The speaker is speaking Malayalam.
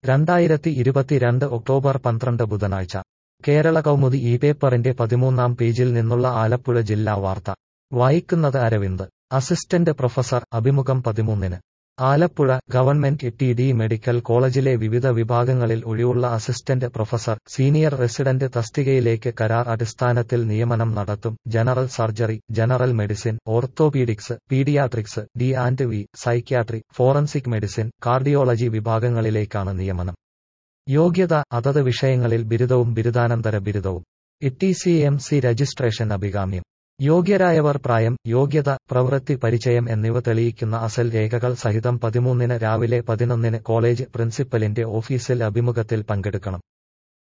രണ്ടായിരത്തി ഇരുപത്തിരണ്ട് ഒക്ടോബർ പന്ത്രണ്ട് ബുധനാഴ്ച കേരള കൗമുദി ഈ പേപ്പറിന്റെ പതിമൂന്നാം പേജിൽ നിന്നുള്ള ആലപ്പുഴ ജില്ലാ വാർത്ത വായിക്കുന്നത് അരവിന്ദ് അസിസ്റ്റന്റ് പ്രൊഫസർ അഭിമുഖം പതിമൂന്നിന് Alappuzha government T D medical കോളേജിലെ വിവിധ വിഭാഗങ്ങളിൽ ഒഴിവുള്ള അസിസ്റ്റന്റ് പ്രൊഫസർ സീനിയർ റെസിഡന്റ് തസ്തികയിലേക്ക് കരാർ അടിസ്ഥാനത്തിൽ നിയമനം നടത്തും general surgery general medicine orthopaedics paediatrics D and V psychiatry forensic medicine cardiology വിഭാഗങ്ങളിലേക്കാണ് നിയമനം യോഗ്യത അതത് വിഷയങ്ങളിൽ ബിരുദവും ബിരുദാനന്തര ബിരുദവും E C M C registration അഭികാമ്യം യോഗ്യരായവർ പ്രായം യോഗ്യത പ്രവൃത്തി പരിചയം എന്നിവ തെളിയിക്കുന്ന അസൽ രേഖകൾ സഹിതം പതിമൂന്നിന് രാവിലെ പതിനൊന്നിന് കോളേജ് പ്രിൻസിപ്പലിന്റെ ഓഫീസിൽ അഭിമുഖത്തിൽ പങ്കെടുക്കണം